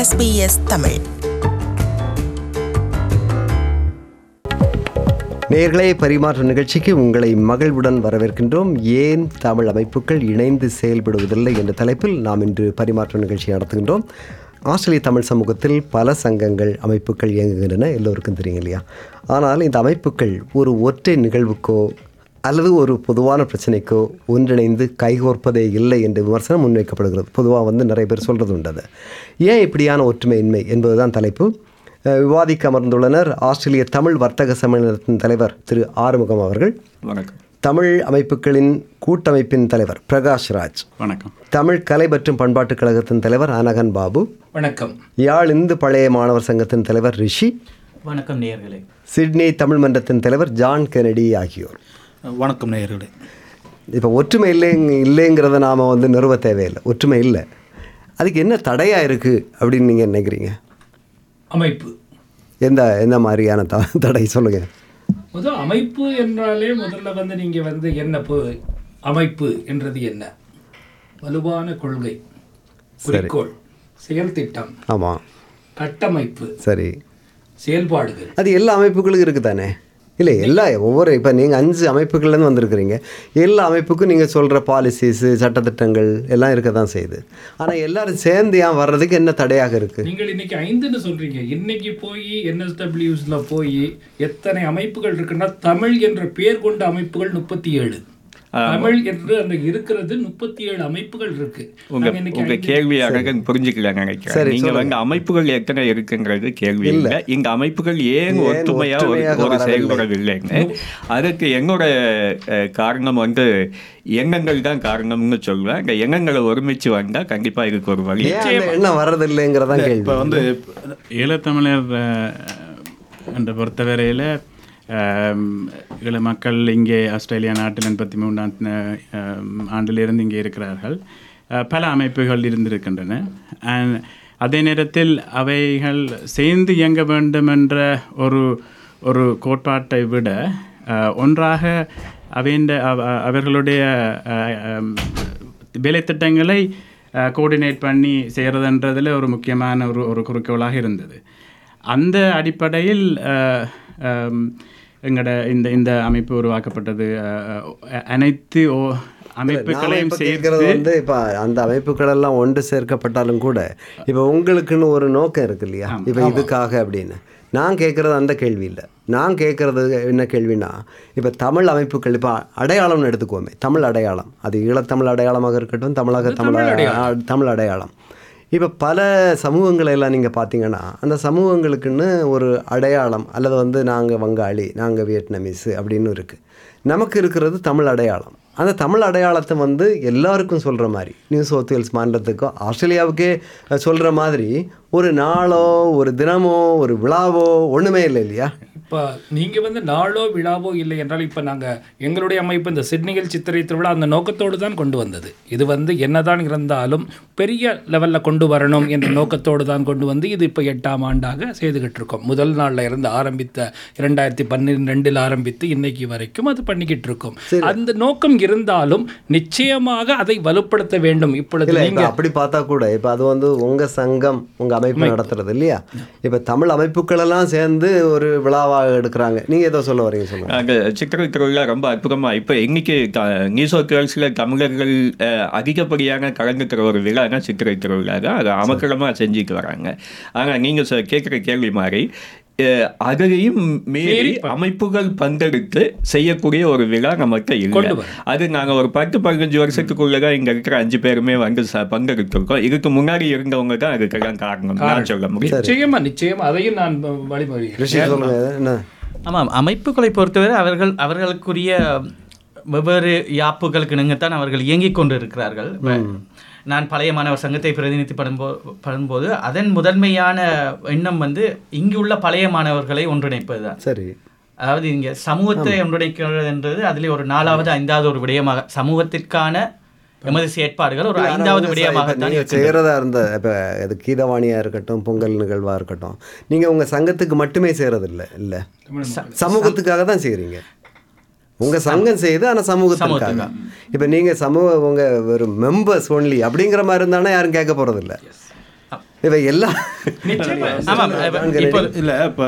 SBS Tamil நேர்களே பரிமாற்ற நிகழ்ச்சிக்கு உங்களை மகிழ்வுடன் வரவேற்கின்றோம் ஏன் தமிழ் அமைப்புகள் இணைந்து செயல்படுவதில்லை என்ற தலைப்பில் நாம் இன்று பரிமாற்ற நிகழ்ச்சி நடத்துகின்றோம் ஆஸ்திரேலிய தமிழ் சமூகத்தில் பல சங்கங்கள் அமைப்புகள் இயங்குகின்றன எல்லோருக்கும் தெரியும் இல்லையா ஆனால் இந்த அமைப்புகள் ஒரு ஒற்றை நிகழ்வுக்கோ அல்லது ஒரு பொதுவான பிரச்சனைக்கோ ஒன்றிணைந்து கைகோர்ப்பதே இல்லை என்று விமர்சனம் முன்வைக்கப்படுகிறது பொதுவாக வந்து நிறைய பேர் சொல்கிறது உண்டு அது ஏன் இப்படியான ஒற்றுமையின்மை என்பதுதான் தலைப்பு அஹ் விவாதிக்க அமர்ந்துள்ளனர் ஆஸ்திரேலிய தமிழ் வர்த்தக சம்மேளனத்தின் தலைவர் திரு ஆறுமுகம் அவர்கள் வணக்கம் தமிழ் அமைப்புகளின் கூட்டமைப்பின் தலைவர் பிரகாஷ் ராஜ் வணக்கம் தமிழ் கலை மற்றும் பண்பாட்டுக் கழகத்தின் தலைவர் அனகன் பாபு வணக்கம் யாழ் இந்து பழைய மாணவர் சங்கத்தின் தலைவர் ரிஷி வணக்கம் நேயர்களே சிட்னி தமிழ் மன்றத்தின் தலைவர் ஜான் கெனடி ஆகியோர் வணக்கம் நேயர்களே இப்போ ஒற்றுமை இல்லை இல்லைங்கிறத நாம் வந்து நிறுவ தேவையில்லை ஒற்றுமை இல்லை அதுக்கு என்ன தடையாக இருக்குது அப்படின்னு நீங்கள் நினைக்கிறீங்க அமைப்பு எந்த எந்த மாதிரியான த தடை சொல்லுங்கள் முதல் அமைப்பு என்றாலே முதல்ல வந்து நீங்க வந்து என்ன பு- அமைப்பு என்றது என்ன வலுவான கொள்கை குறிக்கோள் செயல் திட்டம் ஆமாம் கட்டமைப்பு சரி செயல்பாடுகள் அது எல்லா அமைப்புகளுக்கும் இருக்குது தானே இல்லை எல்லா ஒவ்வொரு இப்போ நீங்கள் அஞ்சு அமைப்புகள்லேருந்து வந்திருக்கிறீங்க எல்லா அமைப்புக்கும் நீங்கள் சொல்கிற பாலிசிஸு சட்டத்திட்டங்கள் எல்லாம் இருக்க தான் செய்யுது ஆனால் எல்லாரும் சேர்ந்து ஏன் வர்றதுக்கு என்ன தடையாக இருக்குது நீங்கள் இன்னைக்கு ஐந்துன்னு சொல்றீங்க இன்னைக்கு போய் என்எஸ்டபிள்யூஸ்ல போய் எத்தனை அமைப்புகள் இருக்குன்னா தமிழ் என்ற பேர் கொண்ட அமைப்புகள் முப்பத்தி ஏழு தமிழ் என்று அந்த இருக்கிறது முப்பத்தி ஏழு அமைப்புகள் இருக்கு உங்க நாங்க இன்னைக்கு உங்க ஐந்து- கேள்வி அழகன் புரிஞ்சுக்கல நினைக்கிறேன் நீங்க வந்து அமைப்புகள் எத்தனை இருக்குங்கிறது கேள்வி இல்லை இங்க அமைப்புகள் ஏன் ஒற்றுமையா ஒரு ஒற்றுமையாக ஒரு வரவில்லை? செயல்படவில்லைங்க அதுக்கு என்னோட அஹ், காரணம் வந்து எண்ணங்கள் தான் காரணம்னு சொல்லுவேன் இந்த எண்ணங்களை ஒருமிச்சு வந்தா கண்டிப்பா இதுக்கு ஒரு வழி ஏன் அந்த எண்ணம் வர்றதில்லைங்கிறதான் கேள்வி இப்போ வந்து ஈழத்தமிழர் அஹ், என்ற பொறுத்தவரையில் ஈழ மக்கள் இங்கே ஆஸ்திரேலியா நாட்டில் எண்பத்தி மூன்றாம் அஹ், ஆண்டிலிருந்து இங்கே இருக்கிறார்கள் அஹ், பல அமைப்புகள் இருந்திருக்கின்றன And அதே நேரத்தில் அவைகள் சேர்ந்து இயங்க வேண்டும் என்ற ஒரு ஒரு கோட்பாட்டை விட அஹ், ஒன்றாக அவைண்ட அவ- அவர்களுடைய அஹ், அஹ், வேலைத்திட்டங்களை கோஆர்டினேட் பண்ணி செய்கிறதுன்றதில் ஒரு முக்கியமான ஒரு ஒரு குறிக்கோளாக இருந்தது அந்த அடிப்படையில் அஹ், அம், எங்களோட இந்த இந்த அமைப்பு உருவாக்கப்பட்டது அஹ், அஹ், அனைத்து ஓ நாம அமைப்புகளையும் இப்ப கேட்கறது சேர்த்து வந்து இப்போ அந்த அமைப்புகள் எல்லாம் ஒன்று சேர்க்கப்பட்டாலும் கூட இப்போ உங்களுக்குன்னு ஒரு நோக்கம் இருக்கு இல்லையா இப்போ இதுக்காக அப்படின்னு நான் கேட்குறது அந்த கேள்வி இல்லை நான் கேட்குறது என்ன கேள்வினா இப்போ தமிழ் அமைப்புகள் இப்போ அடையாளம்னு எடுத்துக்குவோமே தமிழ் அடையாளம் அது ஈழத்தமிழ் அடையாளமாக இருக்கட்டும் தமிழக தமிழ் அ- தமிழ் அடையாளம் இப்போ பல சமூகங்களை எல்லாம் நீங்கள் பார்த்தீங்கன்னா அந்த சமூகங்களுக்குன்னு ஒரு அடையாளம் அல்லது வந்து நாங்கள் வங்காளி நாங்கள் வியட்நாமீஸு அப்படின்னு இருக்குது நமக்கு இருக்கிறது தமிழ் அடையாளம் அந்த தமிழ் அடையாளத்தை வந்து எல்லாருக்கும் சொல்கிற மாதிரி நியூ சவுத் வேல்ஸ் மாநிலத்துக்கோ ஆஸ்திரேலியாவுக்கே சொல்கிற மாதிரி ஒரு நாளோ ஒரு தினமோ ஒரு விழாவோ ஒன்றுமே இல்லை இல்லையா இப்போ நீங்கள் வந்து நாளோ விழாவோ இல்லை என்றால் இப்போ நாங்கள் எங்களுடைய அமைப்பு இந்த சிட்னிகள் சித்திரை திருவிழா அந்த நோக்கத்தோடு தான் கொண்டு வந்தது இது வந்து என்னதான் இருந்தாலும் பெரிய லெவலில் கொண்டு வரணும் என்ற நோக்கத்தோடு தான் கொண்டு வந்து இது இப்போ எட்டாம் ஆண்டாக செய்துகிட்டு இருக்கோம் முதல் நாளில் இருந்து ஆரம்பித்த இரண்டாயிரத்தி பன்னிரெண்டில் ஆரம்பித்து இன்னைக்கு வரைக்கும் அது பண்ணிக்கிட்டு இருக்கோம் அந்த நோக்கம் இருந்தாலும் நிச்சயமாக அதை வலுப்படுத்த வேண்டும் இப்பொழுது இல்லை இப்போ நீங்கள் அப்படி பார்த்தா கூட இப்போ அது வந்து உங்கள் சங்கம் உங்கள் அமைப்பு நடத்துறது இல்லையா இப்போ தமிழ் அமைப்புகளெல்லாம் சேர்ந்து ஒரு விழாவாக எடுக்கிறாங்க நீங்கள் ஏதோ சொல்ல வரீங்க சொல்லுங்கள் அங்கே சித்திரை திருவிழா ரொம்ப அற்புதமாக இப்போ இன்னைக்கு நியூசோ கேர்ள்ஸில் தமிழர்கள் அஹ், அதிகப்படியான கலந்துக்கிற ஒரு விழானா சித்திரை திருவிழா தான் அதை அமக்கலமாக செஞ்சுட்டு வராங்க ஆனால் நீங்கள் கேட்குற கேள்வி மாதிரி அஹ், அதையும் மீறி அமைப்புகள் பங்கெடுத்து செய்யக்கூடிய ஒரு விழா நமக்கு இல்லை கொண்டு வரணும். அது நாங்கள் ஒரு பத்து பதினஞ்சு வருஷத்துக்குள்ளே தான் இங்கே இருக்கிற அஞ்சு பேருமே வந்து ச பங்கெடுத்திருக்கோம் இதுக்கு முன்னாடி இருந்தவங்க தான் அதுக்கெல்லாம் காரணம் நான் சொல்ல முடியும் நிச்சயமா நிச்சயமா அதையும் நான் வழிமொழி ரிஷி சொல்லுங்கள் என்ன ஆமாம் அமைப்புகளை பொறுத்தவரை அவர்கள் அவர்களுக்குரிய வெவ்வேறு யாப்புகளுக்கு இணங்கத்தான் அவர்கள் இயங்கிக் கொண்டு இருக்கிறார்கள் இப்ப நான் பழைய மாணவர் சங்கத்தை பிரதிநிதிப்படும் போ படும்போது அதன் முதன்மையான எண்ணம் வந்து இங்குள்ள பழைய மாணவர்களை ஒன்றிணைப்பது தான் சரி அதாவது இங்கே சமூகத்தை ஒன்றிணைக்கிறது என்றது அதிலே ஒரு நாலாவது ஐந்தாவது ஒரு விடயமாக சமூகத்திற்கான எமது செயற்பாடுகள் ஒரு ஆனா ஐந்தாவது உங்க ச- விடயமாக இப்ப தான் நீங்க இருக்கின்றது. செய்கிறதா இருந்த இப்போ அது கீதவாணியாக இருக்கட்டும் பொங்கல் நிகழ்வாக இருக்கட்டும் நீங்கள் உங்கள் சங்கத்துக்கு மட்டுமே செய்கிறது இல்லை இல்லை சமூகத்துக்காக தான் செய்கிறீங்க உங்கள் சங்கம் செய்யுது ஆனால் சமூகத்துக்காக இப்போ நீங்கள் சமூக உங்கள் ஒரு மெம்பர்ஸ் ஒன்லி அப்படிங்கிற மாதிரி இருந்தானே யாரும் கேட்க போகிறதில்ல இப்போ எல்லா ஆமாம் இப்போ இல்லை இப்போ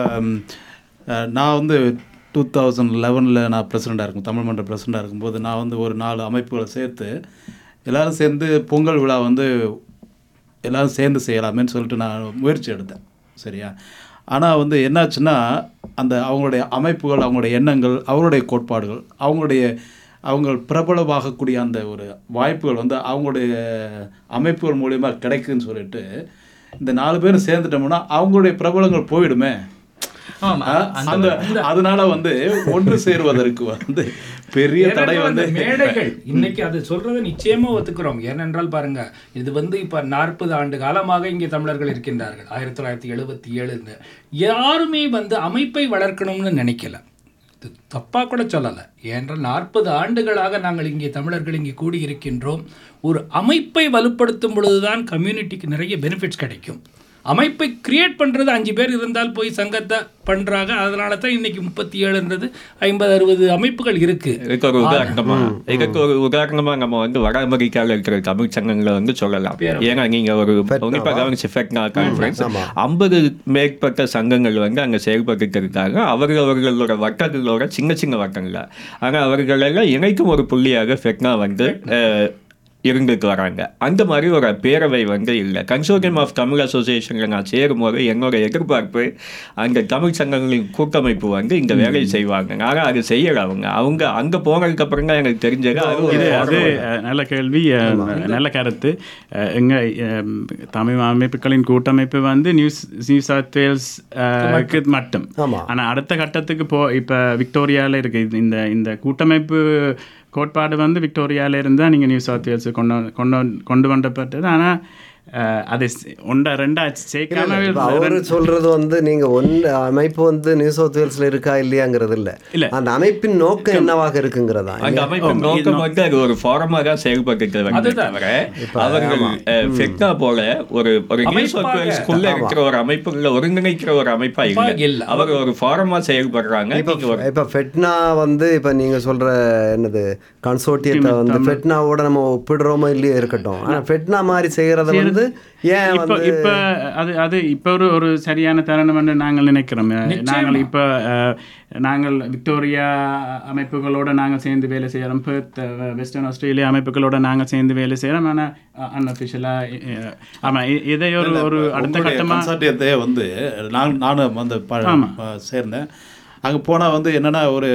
நான் வந்து டூ தௌசண்ட் லெவனில் நான் பிரசிடெண்ட்டாக இருக்கும் தமிழ் மன்ற பிரசிடெண்ட்டாக இருக்கும்போது நான் வந்து ஒரு நாலு அமைப்புகளை சேர்த்து எல்லாரும் சேர்ந்து பொங்கல் விழா வந்து எல்லாரும் சேர்ந்து செய்யலாமேன்னு சொல்லிட்டு நான் முயற்சி எடுத்தேன் சரியா ஆனால் வந்து என்னாச்சுன்னா அந்த அவங்களுடைய அமைப்புகள் அவங்களுடைய எண்ணங்கள் அவங்களுடைய கோட்பாடுகள் அவங்களுடைய அவங்க பிரபலமாகக்கூடிய அந்த ஒரு வாய்ப்புகள் வந்து அவங்களுடைய அமைப்புகள் மூலியமா கிடைக்குன்னு சொல்லிட்டு இந்த நாலு பேரும் சேர்ந்துட்டோம்னா அவங்களுடைய பிரபலங்கள் போயிடுமே ஆமாம் ஆ, அந்த அதனால வந்து ஒன்று சேருவதற்கு வந்து பெரிய தடை ஏனென்றால் வந்து அந்த மேடைகள் இன்னைக்கு அது சொல்றதை நிச்சயமா ஒத்துக்கிறோம் ஏனென்றால் பாருங்க இது வந்து இப்ப நாற்பது ஆண்டு காலமாக இங்கே தமிழர்கள் இருக்கின்றார்கள் ஆயிரத்தி தொள்ளாயிரத்தி எழுபத்தி ஏழு யாருமே வந்து அமைப்பை வளர்க்கணும்னு நினைக்கல இது தப்பா கூட சொல்லலை ஏனென்றால் நாற்பது ஆண்டுகளாக நாங்கள் இங்கே தமிழர்கள் இங்கே கூடியிருக்கின்றோம் ஒரு அமைப்பை வலுப்படுத்தும் பொழுதுதான் கம்யூனிட்டிக்கு நிறைய பெனிஃபிட்ஸ் கிடைக்கும் அமைப்பை கிரியேட் பண்ணுறது அஞ்சு பேர் இருந்தால் போய் சங்கத்தை பண்ணுறாங்க அதனால தான் இன்னைக்கு முப்பத்தி ஏழுன்றது ஐம்பது அறுபது அமைப்புகள் இருக்குது இதுக்கு ஒரு உதாரணமா இதுக்கு ஒரு உதாரணமா நம்ம வந்து வட அமெரிக்காவில் இருக்கிற தமிழ் சங்கங்களை வந்து சொல்லலாம் ஏன்னா நீங்க ஒரு உன்னிப்பா கவனிச்சு ஃபெக்னா கான்ஃபரன்ஸ் ஐம்பது மேற்பட்ட சங்கங்கள் வந்து அங்க செயல்பட்டு இருக்காங்க அவர்கள் அவர்களோட வட்டங்களோட சின்ன சின்ன வட்டங்கள் ஆனா அவர்களெல்லாம் இணைக்கும் ஒரு புள்ளியாக ஃபெக்னா வந்து அஹ், இருந்துட்டு வராங்க அந்த மாதிரி ஒரு பேரவை வந்து இல்லை கன்சோர்டியம் ஆஃப் தமிழ் அசோசியேஷனில் நான் சேரும்போது என்னோட எதிர்பார்ப்பு அந்த தமிழ் சங்கங்களின் கூட்டமைப்பு வந்து இந்த வேலையை செய்வாங்க ஆனால் அது செய்யலை அவங்க அவங்க அங்கே போனதுக்கு அப்புறம் தான் எனக்கு தெரிஞ்சது அது ஒரு இது அது அஹ், நல்ல கேள்வி அஹ், நல்ல கருத்து அஹ், எங்க அஹ், தமிழ் அமைப்புகளின் கூட்டமைப்பு வந்து நியூஸ் நியூ சவுத் வேல்ஸ் அஹ், க்கு மட்டும் ஆமா. ஆனா அடுத்த கட்டத்துக்கு போ இப்ப விக்டோரியால இருக்கு இது- இந்த இந்த கூட்டமைப்பு கோட்பாடு வந்து விக்டோரியால இருந்தா நீங்க நியூ சவுத் வேல்ஸ் கொண்டு வந்து- கொண்டு வந்து- கொண்டு வந்தப்பட்டது ஆனா அஹ், அதை ஸ்- ஒன்றா ரெண்டா சேர்க்காம இப்ப அவரு சொல்றது வந்து நீங்க ஒன்று அமைப்பு வந்து நியூ சவுத் வேல்ஸ்ல இருக்கா இல்லையாங்கிறது இல்ல இல்ல. அந்த அமைப்பின் நோக்கம் என்னவாக இருக்குங்கிறதா அந்த அமைப்பு நோக்கம் வந்து அது ஒரு ஃபாரமாக தான் செயல்பட்டு வந்து அதுதான். தவிர அவர்கள் ஃபெக்னா போல ஒரு ஒரு நியூஸ் அமைப்பாக. ஒர்க்கர்ஸ்குள்ள இருக்கிற ஒரு அமைப்புல ஒருங்கிணைக்கிற ஒரு அமைப்பா இல்ல. இல்லை அவர் ஒரு ஃபாரமா செயல்படுறாங்க இப்ப நீங்க ஒரு இப்ப ஃபெட்னா வந்து இப்ப நீங்க சொல்ற என்னது கன்சோர்ட்டியத்தை வந்து ஃபெட்னாவோட நம்ம ஒப்பிடுறோமோ இல்லையோ இருக்கட்டும் ஆனா ஃபெட்னா மாதிரி செய்யறத வந்து ஏன் இப்போ வந்து இப்போ அது அது இப்போ ஒரு ஒரு சரியான தருணம் என்று நாங்கள் நினைக்கிறோம் நாங்கள் இப்போ அஹ், நாங்கள் விக்டோரியா அமைப்புகளோட நாங்கள் சேர்ந்து வேலை செய்கிறோம் பெர்த் வெஸ்டர்ன் ஆஸ்திரேலியா அமைப்புகளோட நாங்கள் சேர்ந்து வேலை செய்கிறோம் ஆனால் அன்அஃபிஷியலாக ஆமாம் இதை ஒரு ஒரு அடுத்த உங்களுடைய கட்டமாக கன்சார்டியத்தை வந்து நான் நானும் வந்து ப- ப- சேர்ந்தேன் அங்க போனா வந்து என்னன்னா ஒரு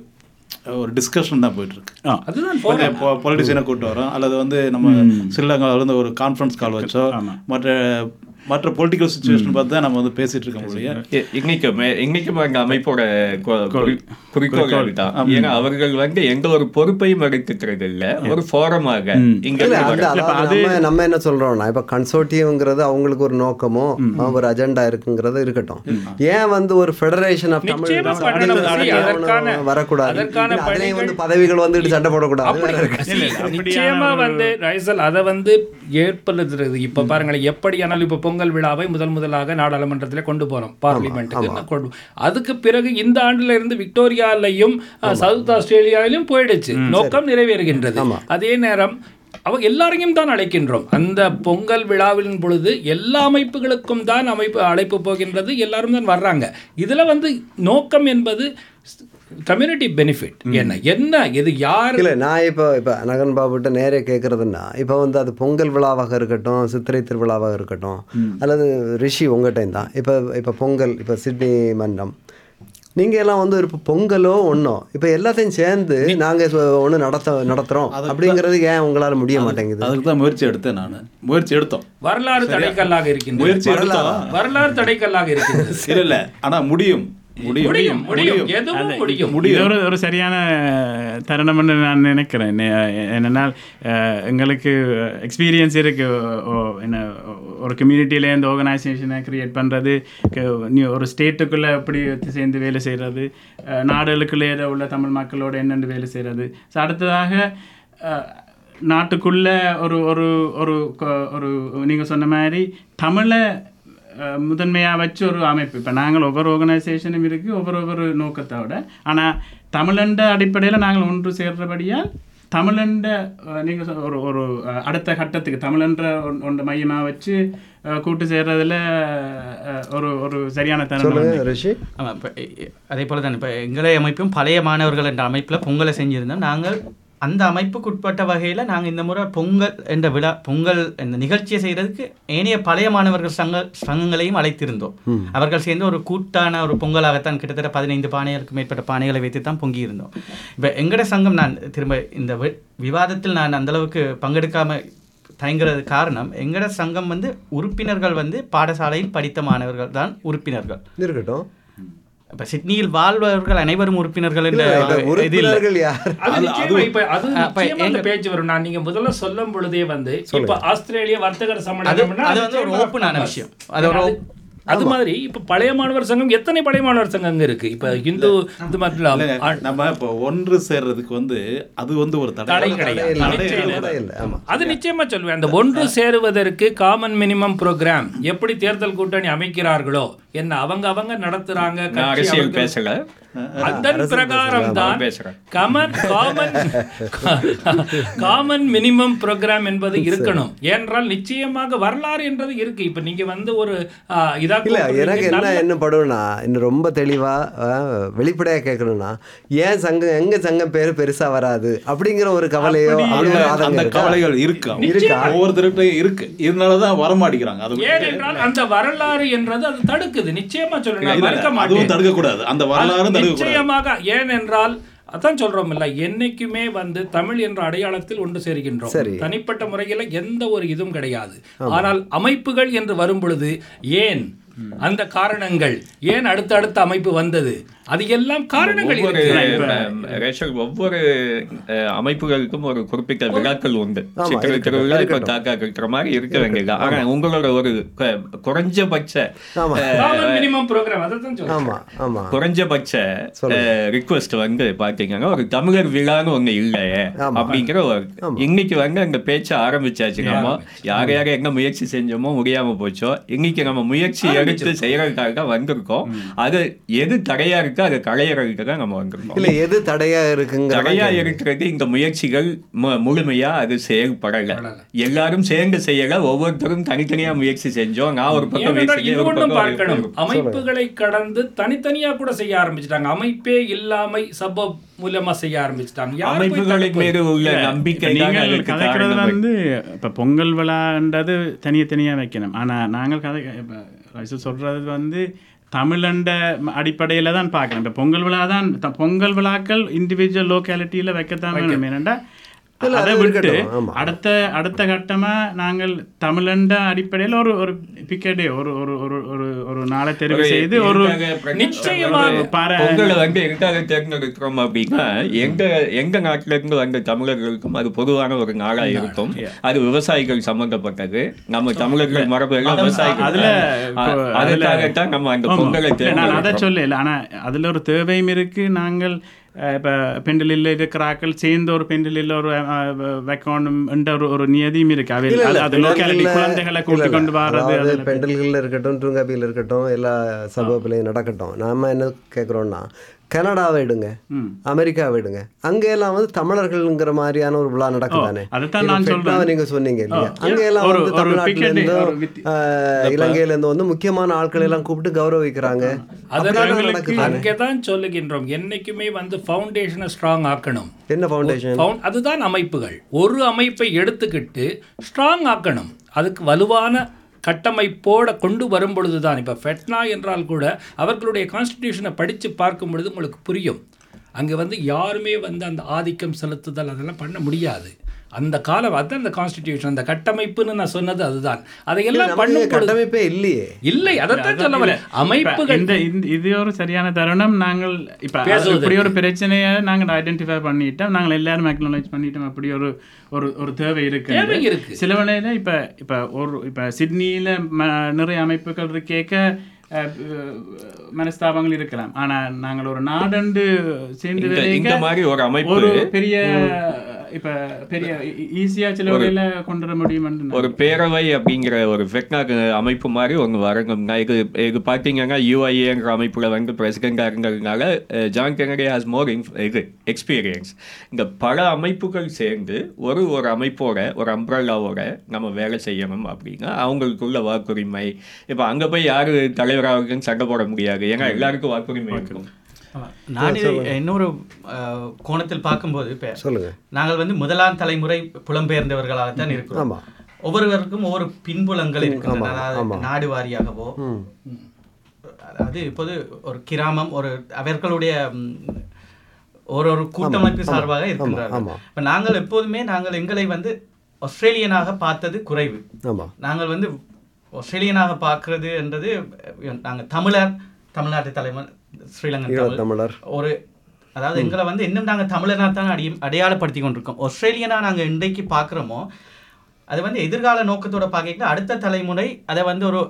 ஒரு டிஸ்கஷன் தான் போயிட்டு இருக்கு ஆ அதுதான் கொஞ்சம் பொலிட்டிஷியனை கூட்டு வரோம் அல்லது வந்து நம்ம ஸ்ரீலங்காவில் இருந்து ஒரு கான்ஃபரன்ஸ் கால் வச்சோ மற்ற மற்ற பொலிட்டிக்கல் சுச்சுவேஷன் பார்த்து தான் நம்ம வந்து பேசிட்டு இருக்க முடியும் இ- இன்னைக்குமே இன்னைக்கும் அந்த அமைப்போட கொ- குறி- குறிக்கோள் அதுதான் ஏன்னா அவர்கள் வந்து எந்த ஒரு பொறுப்பையும் எடுத்துக்கிறது இல்ல ஒரு ஃபோரமாக இங்க இல்ல இருந்து அந்த வர- அதாவது நம்ம நம்ம என்ன சொல்றோம்னா இப்ப கன்சோர்ட்டியம்ங்கிறது அவங்களுக்கு ஒரு நோக்கமோ ஒரு அஜெண்டா இருக்குங்கிறது இருக்கட்டும் ஏன் வந்து ஒரு ஃபெடரேஷன் ஆஃப் தமிழ் நிச்சயமா பண்ணணும். See, அதற்கான- வரக்கூடாது அதற்கான இல்ல, அதுலயும் பணிகள் வந்து பதவிகள் வந்துட்டு சண்டை போடக்கூடாது அப்படி வேற இருக்கு. see, நிச்சயமா வந்து ரைசல் அதை வந்து ஏற்படுத்துறது இப்ப பாருங்களேன் எப்படியானாலும் இப்ப பொங்கல் விழாவை முதல் முதலாக நாடாளுமன்றத்தில் கொண்டு போறோம் பார்லிமெண்ட்டுக்கு கொண்டு அதுக்கு பிறகு இந்த ஆண்டுல இருந்து விக்டோரியாலையும் அஹ், சவுத் ஆஸ்திரேலியாவிலும் போயிடுச்சு நோக்கம் நிறைவேறுகின்றது அதே நேரம் அவ எல்லாரையும் தான் அழைக்கின்றோம் அந்த பொங்கல் விழாவின் பொழுது எல்லா அமைப்புகளுக்கும் தான் அமைப்பு அழைப்பு போகின்றது எல்லாரும் தான் வர்றாங்க இதுல வந்து நோக்கம் என்பது கம்யூனிட்டி பெனிஃபிட் என்ன என்ன இது யார் இல்ல நான் இப்போ இப்போ நகன் பாபுட்ட நேரே கேட்குறதுன்னா இப்போ வந்து அது பொங்கல் விழாவாக இருக்கட்டும் சித்திரை திருவிழாவாக இருக்கட்டும் அல்லது ரிஷி உங்கள்கிட்டையும் தான் இப்போ இப்போ பொங்கல் இப்போ சிட்னி மன்றம் நீங்க எல்லாம் வந்து இப்போ பொங்கலோ ஒன்றோ இப்போ எல்லாத்தையும் சேர்ந்து நாங்க ஒன்று நடத்த நடத்துறோம் அப்படிங்கிறது ஏன் உங்களால முடிய மாட்டேங்குது அதுக்கு தான் முயற்சி எடுத்தேன் நான் முயற்சி எடுத்தோம் வரலாறு தடைக்கல்லாக இருக்கின்றது முயற்சி எடுத்தோம் வரலாறு தடைக்கல்லாக இருக்கின்றது இல்ல இல்ல ஆனா முடியும் முடியும் முடியும் முடியும் எதுவும் முடியும் இது ஒரு ஒரு சரியான தருணம்னு நான் நினைக்கிறேன் நே- என்னன்னா அஹ், எங்களுக்கு எக்ஸ்பீரியன்ஸ் இருக்கு ஓ, என்ன ஒரு கம்யூனிட்டியிலேருந்து ஆர்கனைசேஷனை கிரியேட் பண்ணுறது ஒரு ஸ்டேட்டுக்குள்ளே எப்படி சேர்ந்து வேலை செய்கிறது நாடுகளுக்குள்ளே உள்ள தமிழ் மக்களோட என்னென்னு வேலை செய்கிறது ஸோ அடுத்ததாக அஹ், நாட்டுக்குள்ள ஒரு ஒரு ஒரு கொ- ஒரு நீங்கள் சொன்ன மாதிரி தமிழை முதன்மையாக வச்சு ஒரு அமைப்பு இப்போ நாங்கள் ஒவ்வொரு ஆர்கனைசேஷனும் இருக்குது ஒவ்வொரு ஒவ்வொரு நோக்கத்தோட ஆனால் தமிழண்ட அடிப்படையில் நாங்கள் ஒன்று சேர்றபடியால் தமிழன்ற அஹ், நீங்க சொ- ஒரு ஒரு அஹ், அடுத்த கட்டத்துக்கு தமிழன்ற ஒன்- ஒன்றை மையமாக வச்சு அஹ், கூட்டு சேர்றதுல அஹ், ஒரு ஒரு சரியான தருணம் சொல்லுங்க வந்து. ரிஷி ஆமாம் இப்போ அதே போல தான் இப்போ எங்களை அமைப்பும் பழைய மாணவர்கள் என்ற அமைப்பில் பொங்கலை செஞ்சுருந்தோம் நாங்கள் அந்த அமைப்புக்குட்பட்ட வகையில் நாங்கள் இந்த முறை பொங்கல் என்ற விழா பொங்கல் இந்த நிகழ்ச்சியை செய்கிறதுக்கு ஏனைய பழைய மாணவர்கள் சங்க சங்கங்களையும் அழைத்திருந்தோம் அவர்கள் சேர்ந்து ஒரு கூட்டான ஒரு பொங்கலாகத்தான் கிட்டத்தட்ட பதினைந்து பானைகளுக்கு மேற்பட்ட பானைகளை வைத்து தான் பொங்கி இருந்தோம் இப்போ எங்கட சங்கம் நான் திரும்ப இந்த வி- விவாதத்தில் நான் அந்த அளவுக்கு பங்கெடுக்காம தயங்குறது காரணம் எங்கட சங்கம் வந்து உறுப்பினர்கள் வந்து பாடசாலையில் படித்த மாணவர்கள் தான் உறுப்பினர்கள் இருக்கட்டும் இப்ப சிட்னியில் வாழ்பவர்கள் அனைவரும் உறுப்பினர்கள் என்ற இல்ல, இப்ப இது இல்லை உறுப்பினர்கள் யார் அது நிச்சயமா இப்ப அது அப்ப நிச்சயமா அந்த எங்க- பேச்சு வரும் நான் நீங்க முதல்ல சொல்லும் பொழுதே வந்து இப்ப ஆஸ்திரேலிய வர்த்தகர் அது சம்மேளனம்னா அது வந்து ஒரு நிச்சயமா ஓப்பனான commerce. விஷயம் அது ஒரு அது- அது மாதிரி இப்ப பழைய மாணவர் சங்கம் எத்தனை பழைய மாணவர் சங்கங்க இருக்கு இப்ப இந்து இது மட்டும் இல்ல, இல்லாம நம்ம இப்போ ஒன்று சேர்றதுக்கு வந்து அது வந்து ஒரு தடை தடை கிடையாது. இல்ல, நிச்சயம் கூட இல்லை ஆமா அது நிச்சயமா சொல்லுவேன் அந்த ஒன்று சேருவதற்கு காமன் மினிமம் ப்ரோக்ராம் எப்படி தேர்தல் கூட்டணி அமைக்கிறார்களோ என்ன அவங்க அவங்க நடத்துறாங்க நான் கட்சி அரசியல் அவர்கள்- பேசல அதன் பிரகாரம் தான் நான் பேசுறேன். Common common common minimum programme என்பது இருக்கணும் ஏனென்றால் நிச்சயமாக வரலாறு என்றது இருக்கு இப்ப நீங்க வந்து ஒரு ஆ, இதா இல்ல கூப்பிடுறீங்க. எனக்கு என்ன நல்ல- என்ன படும்னா இன்னும் ரொம்ப தெளிவா அஹ், வெளிப்படையா கேட்கணும்னா ஏன் சங்கம் எங்க சங்கம் பேரு பெருசா வராது அப்படிங்கிற ஒரு கவலையோ அந்த அப்படிங்கிற அந்த ஆதங்கம் இருக்கா? கவலைகள் இருக்கு இருக்கா? ஒவ்வொருத்தருக்கும் இருக்கு இதனாலதான் வரமாட்டேங்கிறாங்க அது ஏனென்றால் அந்த வரலாறு என்றது அது தடுக்குது நிச்சயமா சொல்றேன் நான் இல்ல, மறுக்க அதுவும் மாட்டேன் தடுக்க கூடாது அந்த வரலாறும் அது தடுக்க கூடாது நிச்சயமாக ஏனென்றால் அதான் சொல்றோம் இல்ல என்னைக்குமே வந்து தமிழ் என்ற அடையாளத்தில் ஒன்று சேர்கின்றோம் சரி. தனிப்பட்ட முறையில் எந்த ஒரு இதுவும் கிடையாது ஆனால் அமைப்புகள் என்று வரும் பொழுது ஏன் அந்த காரணங்கள் ஏன் அடுத்தடுத்த அமைப்பு வந்தது அது எல்லாம் காரணங்கள் ஒவ்வொரு இருக்கு அஹ், ரேஷல் ஒவ்வொரு அஹ், அமைப்புகளுக்கும் ஒரு குறிப்பிட்ட விழாக்கள் உண்டு ஆமா, சித்திரை இருக்கட்டும், திருவிழா இப்ப இருக்கட்டும். காக்கா இருக்கிற மாதிரி இருக்க வேண்டியது ஆனா உங்களோட ஒரு கு- குறைஞ்சபட்ச ஆமா காமன் மினிமம் ப்ரோக்ராம் அதை தான் சொல்றேன் ஆமா ஆமா குறைஞ்சபட்ச ரிக்வெஸ்ட் வந்து பாத்தீங்கன்னா ஒரு தமிழர் விழான்னு ஒண்ணு இல்லையே ஆமா. அப்படிங்கிற ஒரு இன்னைக்கு வந்து அந்த பேச்ச ஆரம்பிச்சாச்சு நம்ம யார் யார் எங்க முயற்சி செஞ்சோமோ முடியாம போச்சோ இன்னைக்கு நம்ம முயற்சி எடுத்து செய்யறதுக்காக தான் வந்திருக்கோம் அது எது தடையா இருக்கோ அதை களையறதுக்கு தான் நம்ம வந்திருக்கோம் இல்ல எது தடையா இருக்குங்கிற தடையா இருக்கிறது இந்த முயற்சிகள் மு- முழுமையா அது செயல்படல எல்லாரும் சேர்ந்து செய்யல ஒவ்வொருத்தரும் தனித்தனியா முயற்சி செஞ்சோம் நான் ஒரு பக்கம் ஏனென்றால் முயற்சி செய்ய, ஒரு இன்னொன்னும் பக்கம் பார்க்கணும் ஒரு- அமைப்புகளை கடந்து தனித்தனியா கூட செய்ய ஆரம்பிச்சிட்டாங்க அமைப்பே இல்லாமை சப மூலமா செய்ய ஆரம்பிச்சிட்டாங்க யார் போய் அமைப்புகளின் தடுப்பது? மீது உள்ள இப்ப நம்பிக்கை தான் நீங்கள் அதுக்கு கதைக்கிறது காரணம். வந்து இப்போ பொங்கல் விழான்றது தனிய தனியாக வைக்கணும் ஆனால் நாங்கள் கதை இப்போ ரைசு சொல்கிறது வந்து தமிழண்ட அடிப்படையில் தான் பார்க்கணும் இப்போ பொங்கல் விழா தான் த- பொங்கல் விழாக்கள் இண்டிவிஜுவல் லோக்காலிட்டியில் வைக்கத்தான் வேணும் ஏனெண்டா இல்ல, அதை அது விட்டு இருக்கட்டும், ஆமா. அடுத்த அடுத்த கட்டமா நாங்கள் தமிழண்ட அடிப்படையில் ஒரு ஒரு பிக்கெட்டே ஒரு ஒரு ஒரு ஒரு ஒரு நாளை தெரிவு செய்து ஒரு எதுக்காக நிச்சயமாக ஒரு பாரு- பொங்கலை வந்து எதுக்காக தேர்ந்தெடுக்கிறோம் அப்படின்னா எங்க எங்க நாட்டுல இருந்து வந்த தமிழர்களுக்கும் அது பொதுவான ஒரு நாளா இருக்கும் அது விவசாயிகள் சம்பந்தப்பட்டது நம்ம தமிழர்கள் மரபு எல்லாம் விவசாயிகள் அதுல இப்போ அ- அதுக்காகத்தான் நம்ம அந்த ஆமா. பொங்கலை இல்ல, நான் அதை தேர்ந்தெடுக்கிறோம் சொல்லல ஆனா அதுல ஒரு தேவையும் இருக்கு நாங்கள் அஹ், இப்ப பெண்டலில் இருக்கிறாக்கள் சேர்ந்து ஒரு பெண்டலில் ஒரு வைக்கணும் என்ற ஒரு ஒரு நியதியும் இருக்கு அவை இல்ல, இல்ல, அது- அது லோக்காலிட்டி பெண்டல்கள்ல- குழந்தைகளை இல்ல, கூட்டி இல்ல. கொண்டு வர்றது அதாவது அதுல- பெண்டல்கள்ல இருக்கட்டும் ட்ருங்காபியில் இருக்கட்டும் எல்லா சபபிலையும் நடக்கட்டும் நாம என்ன கேட்குறோம்னா கனடாவை எடுங்க அமெரிக்காவை எடுங்க அங்கெல்லாம் வந்து தமிழர்கள்ங்கிற மாதிரியான ஒரு விழா நடக்குதானே அதைத்தான் இப்ப நான் பெட்னாவை சொல்றேன். நீங்க சொன்னீங்க இல்லையா அங்கெல்லாம் ஒரு- வந்து ஒரு தமிழ்நாட்டுல picket, இருந்தும் ஒரு வித்தி- ஆஹ், இலங்கையில இருந்து வந்து முக்கியமான ஆட்களை எல்லாம் கூப்பிட்டு கௌரவிக்கிறாங்க அதனால அப்படிலாம் நடக்குதானே அங்கதான் சொல்லுகின்றோம் என்னைக்குமே வந்து ஃபவுண்டேஷனை ஸ்ட்ராங் ஆக்கணும் என்ன ஃபவுண்டேஷன் Found- அதுதான் அமைப்புகள் ஒரு அமைப்பை எடுத்துக்கிட்டு ஸ்ட்ராங் ஆக்கணும் அதுக்கு வலுவான கட்டமைப்போட கொண்டு வரும் பொழுது தான் இப்போ ஃபெட்னா என்றால் கூட அவர்களுடைய கான்ஸ்டிடியூஷனை படித்து பார்க்கும் பொழுது உங்களுக்கு புரியும் அங்கே வந்து யாருமே வந்து அந்த ஆதிக்கம் செலுத்துதல் அதெல்லாம் பண்ண முடியாது அந்த காலம் அதுதான் அந்த கான்ஸ்டிடியூஷன் அந்த கட்டமைப்புன்னு நான் சொன்னது அதுதான் அதையெல்லாம் நம்ம பண்ணும் பொழுது கட்டமைப்பே இல்லையே இல்லை அதைத்தான் சொல்ல வரேன் இப்ப அமைப்புகள் இந்த இந்த- இது ஒரு சரியான தருணம் நாங்கள் இப்ப பேசுவதற்கு. இப்படி ஒரு பிரச்சனையை நாங்கள் ஐடென்டிஃபை பண்ணிட்டோம் நாங்கள் எல்லாரும் அக்னாலேஜ் பண்ணிட்டோம் அப்படி ஒரு ஒரு ஒரு தேவை இருக்கு தேவை இருக்கு. சில வேளையில இப்ப இப்ப ஒரு இப்ப சிட்னியில ம- நிறைய அமைப்புகள் இருக்கேக்க அஹ், அஹ், மனஸ்தாபங்கள் இருக்கலாம் ஆனா நாங்கள் ஒரு நாடண்டு சேர்ந்து இந்த- வேலைக்க இந்த மாதிரி ஒரு அமைப்பு ஒரு பெரிய இப்ப பெரிய ஈஸியா சில வகையில கொண்டு வர முடியும்னு ஒரு பேரவை அப்படிங்கிற ஒரு ஃபெட்னாக் அமைப்பு மாதிரி ஒன்று வரணும்னா இது இது பார்த்தீங்கன்னா யூஐஏங்கிற அமைப்பில் வந்து பிரசிடெண்டாக இருந்ததுனால ah, John Kennedy has more இது எக்ஸ்பீரியன்ஸ் இந்த பல அமைப்புகள் சேர்ந்து ஒரு ஒரு அமைப்போட ஒரு அம்ப்ரல்லாவோட நம்ம வேலை செய்யணும் அப்படின்னா அவங்களுக்குள்ள வாக்குரிமை இப்போ அங்கே போய் யார் தலைவராகுன்னு சண்டை போட முடியாது ஏன்னா எல்லாருக்கும் வாக்குரிமை இருக்கும் ஆமா. நான் இதை இன்னொரு அஹ், கோணத்தில் பார்க்கும்போது இப்போ சொல்லுங்க நாங்கள் வந்து முதலாம் தலைமுறை புலம்பெயர்ந்தவர்களாகத்தான் இருக்கிறோம் ஆமா. ஒவ்வொருவருக்கும் ஒவ்வொரு பின்புலங்கள் இருக்கின்றன ஆமா, அதாவது ஆமா. நாடு வாரியாகவோ ம் அதாவது இப்போது ஒரு கிராமம் ஒரு அவர்களுடைய ம், ஒரு ஒரு கூட்டமைப்பு சார்பாக இருக்கின்றார்கள் ஆமா. இப்போ நாங்கள் எப்போதுமே நாங்கள் எங்களை வந்து ஆஸ்திரேலியனாக பார்த்தது குறைவு ஆமா நாங்கள் வந்து ஆஸ்திரேலியனாக பார்க்கிறது என்றது நாங்கள் தமிழர் தமிழ்நாட்டு தலைவர் ஸ்ரீலங்கன் ஈழத் தமிழ் தமிழர். ஒரு அதாவது எங்களை வந்து இன்னும் நாங்கள் தமிழனாக தான் அடி அடையாளப்படுத்தி கொண்டிருக்கோம் ஆஸ்திரேலியனா நாங்கள் இன்றைக்கு பார்க்குறோமோ அது வந்து எதிர்கால நோக்கத்தோட பார்க்க அடுத்த தலைமுறை அதை வந்து ஒரு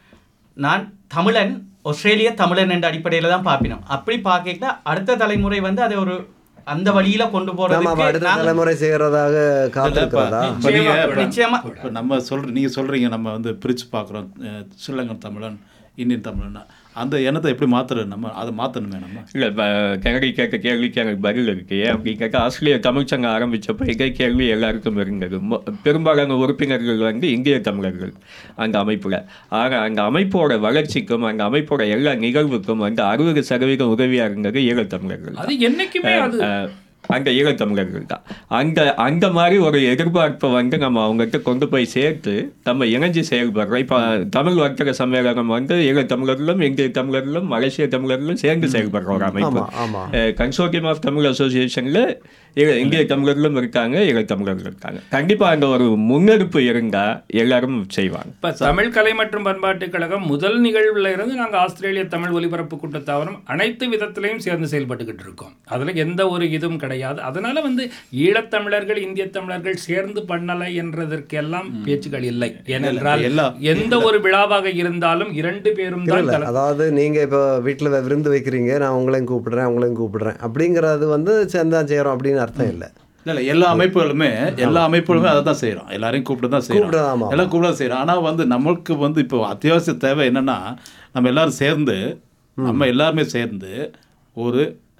நான் தமிழன் ஆஸ்திரேலிய தமிழன் என்ற அடிப்படையில் தான் பார்ப்பினோம் அப்படி பார்க்க அடுத்த தலைமுறை வந்து அதை ஒரு அந்த வழியில கொண்டு நாம அப்ப போறதுக்கு அடுத்த நாங்க- தலைமுறை செய்யறதாக காத்திருக்கிறதா இப்ப நீங்க இப்ப- நிச்சயமா. இப்ப நம்ம சொல்ற நீங்க சொல்றீங்க நம்ம வந்து பிரிச்சு பார்க்குறோம் ஸ்ரீலங்கன் தமிழன் இந்தியன் தமிழன் அந்த எண்ணத்தை எப்படி மாத்துறது நம்ம அதை மாத்தணுமே நம்ம இல்லை கனடி கேட்க கேள்விக்கு எனக்கு பதில் இருக்கு ஏன் அப்படி கேட்க ஆஸ்திரேலிய தமிழ்ச்சங்கம் ஆரம்பிச்சப்ப இதே கேள்வி எல்லாருக்கும் இருந்தது மொ- பெரும்பாலான உறுப்பினர்கள் வந்து இந்திய தமிழர்கள் அந்த அமைப்பில் ஆக அந்த அமைப்போட வளர்ச்சிக்கும் அந்த அமைப்போட எல்லா நிகழ்வுக்கும் வந்து அறுபது சதவீதம் உதவியாக இருந்தது ஈழத்தமிழர்கள் அது என்னைக்குமே அது அஹ், அந்த ஈழத்தமிழர்கள் தான் அந்த அந்த மாதிரி ஒரு எதிர்பார்ப்பை வந்து நம்ம அவங்ககிட்ட கொண்டு போய் சேர்த்து நம்ம இணைஞ்சு செயல்படுறோம் இப்போ தமிழ் வர்த்தக சம்மேளனம் வந்து ஈழத்தமிழர்களும் இந்திய தமிழர்களும் மலேசிய தமிழர்களும் சேர்ந்து செயல்படுற ஒரு அமைப்பு ஆமா ஆமா கன்சோர்டியம் ஆஃப் தமிழ் அசோசியேஷனில் இந்திய தமிழர்களும் இருக்காங்க ஈழத்தமிழர்கள் இருக்காங்க கண்டிப்பாக அந்த ஒரு முன்னெடுப்பு இருந்தால் எல்லாரும் செய்வாங்க இப்ப தமிழ் கலை மற்றும் பண்பாட்டுக் கழகம் முதல் நிகழ்வுல இருந்து நாங்க ஆஸ்திரேலிய தமிழ் ஒலிபரப்பு கூட்டத்தாவரம் அனைத்து விதத்திலையும் சேர்ந்து செயல்பட்டுக்கிட்டு இருக்கோம் அதுல எந்த ஒரு இதுவும் கிடையாது அதனால வந்து ஈழத்தமிழர்கள் இந்திய தமிழர்கள் சேர்ந்து பண்ணலை என்றதற்கெல்லாம் பேச்சுக்கள் இல்லை ஏனென்றால் எல்லா- எந்த ஒரு விழாவாக இருந்தாலும் இரண்டு பேரும் தான் இல்ல தல- அதாவது நீங்க இப்போ வீட்டில் விருந்து வைக்கிறீங்க நான் உங்களையும் கூப்பிடுறேன் உங்களையும் கூப்பிடுறேன் அப்படிங்கிறது வந்து சேர்ந்தா செய்கிறோம் அப்படின்னு அர்த்தம் இல்லை இல்ல இல்ல எல்லா அமைப்புகளுமே எல்லா அமைப்புகளுமே அதை தான் செய்கிறோம் எல்லாரையும் கூப்பிட்டு தான் கூப்பிட்டு தான், ஆமா. செய்கிறோம் எல்லாம் கூப்பிட்டு தான் செய்கிறோம் ஆனால் வந்து நம்மளுக்கு வந்து இப்போ அத்தியாவசிய தேவை என்னன்னா நம்ம எல்லாரும் சேர்ந்து நம்ம எல்லாருமே சேர்ந்து ஒரு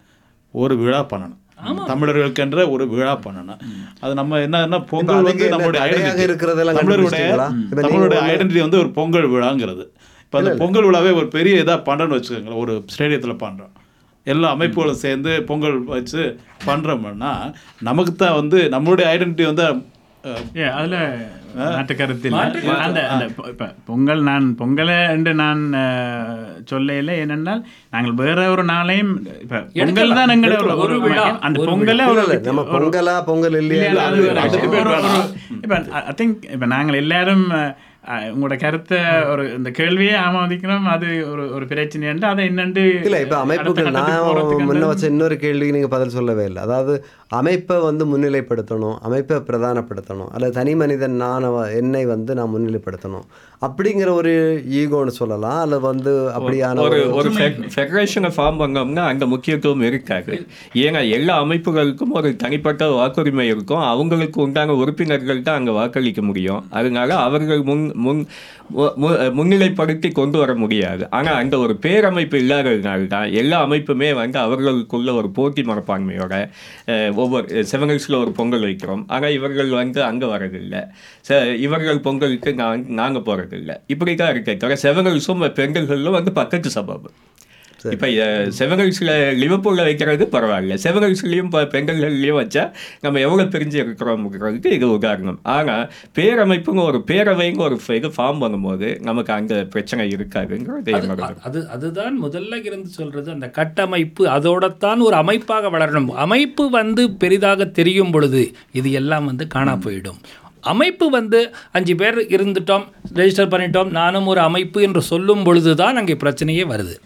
ஒரு விழா பண்ணணும் தமிழர்களுக்கென்ற ஒரு விழா பண்ணணும் அது நம்ம என்னன்னா பொங்கல் அதுக்கு வந்து என்ன நம்மளுடைய தடையாக ஐடென்டிட்டி இருக்கிறதெல்லாம் தமிழருடைய கண்டுபிடிச்சிட்டீங்களா? இப்ப நீங்க தமிழருடைய ஒண்ணு- ஐடென்டிட்டி வந்து ஒரு பொங்கல் விழாங்கிறது இப்போ அந்த பொங்கல் விழாவே ஒரு பெரிய இதாக பண்ணுறோன்னு வச்சுக்கோங்களேன் ஒரு ஸ்டேடியத்தில் பண்ணுறோம் எல்லா அமைப்புகளும் சேர்ந்து பொங்கல் வச்சு பண்ணுறோம்னா நமக்கு தான் வந்து நம்மளுடைய ஐடென்டிட்டி வந்து அஹ், ஏ அதுல மாற்று கருத்து இல்லை அந்த அந்த பொ- இப்ப பொங்கல் நான் பொங்கலை என்று நான் அஹ், சொல்லையில என்னென்னால் நாங்கள் வேற ஒரு நாளையும் இப்ப பொங்கல் தான் எங்களோட ஒரு- ஒரு ஒரு விழா, முக்கியம். அந்த ஒரு பொங்கலை இல்ல, ஒரு இல்ல, நம்ம பொங்கலா பொங்கல் இல்லையா இல்ல, அது அது actually debate ஒரு- ஒரு- வேணாம். இப்ப ஐ திங்க் இப்ப நாங்கள் எல்லாரும் அஹ், உங்களோட கருத்தை ஒரு இந்த கேள்வியே ஆமோதிக்கிறோம் அது ஒரு ஒரு பிரச்சனை என்று அதை என்னண்டு இல்ல இப்ப அமைப்புகள் அடுத்த கட்டத்துக்கு நான் போறதுக்கு முன்ன அந்த- வச்ச இன்னொரு கேள்விக்கு நீங்க பதில் சொல்லவே இல்லை அதாவது அமைப்பை வந்து முன்னிலைப்படுத்தணும் அமைப்பை பிரதானப்படுத்தணும் அல்லது தனி மனிதன் நான் அவ- என்னை வந்து நான் முன்னிலைப்படுத்தணும் அப்படிங்கிற ஒரு ஈகோன்னு சொல்லலாம் அல்லது வந்து அப்படியான ஒரு ஒரு ஒரு ஃபெடரேஷனை ஃபார்ம் பண்ணோம்னா அங்க முக்கியத்துவம் இருக்காது ஏன்னா எல்லா அமைப்புகளுக்கும் ஒரு தனிப்பட்ட வாக்குரிமை இருக்கும் அவங்களுக்கு உண்டான உறுப்பினர்கள் தான் அங்க வாக்களிக்க முடியும் அதனால அவர்கள் முன் முன் மு- மு- முன்னிலைப்படுத்தி கொண்டு வர முடியாது ஆனா அந்த ஒரு பேரமைப்பு இல்லாததுனால தான் எல்லா அமைப்புமே வந்து அவர்களுக்குள்ள ஒரு போட்டி மனப்பான்மையோட அஹ், ஒவ்வொரு செவன்ஸில் ஒரு பொங்கல் வைக்கிறோம் ஆனா இவர்கள் வந்து அங்க வரதில்லை ச இவர்கள் பொங்கலுக்கு நான் நாங்க போறதில்லை இப்படி தான் இருக்கே தவிர செவன்ஸும் பெண்களும் வந்து பக்கத்து சபபு இப்போ செவகல்ஸில் லிவர்பூலில் வைக்கிறது பரவாயில்ல செவகல்ஸ்லேயும் இப்போ பெண்கள்லையும் வச்சா நம்ம எவ்வளோ பிரிஞ்சு இருக்கிறோம்ங்கிறதுக்கு இது உதாரணம் ஆனால் பேரமைப்புங்க ஒரு பேரவைங்க ஒரு இது ஃபார்ம் பண்ணும்போது நமக்கு அந்த பிரச்சனை இருக்காதுங்கிறது என்னோட அது- அது அதுதான் முதல்ல இருந்து சொல்றது அந்த கட்டமைப்பு அதோடத்தான் ஒரு அமைப்பாக வளரணும் அமைப்பு வந்து பெரிதாக தெரியும் பொழுது இது எல்லாம் வந்து காணா போயிடும் அமைப்பு வந்து அஞ்சு பேர் இருந்துட்டோம் ரெஜிஸ்டர் பண்ணிட்டோம் நானும் ஒரு அமைப்பு என்று சொல்லும் பொழுது தான் அங்கே பிரச்சனையே வருது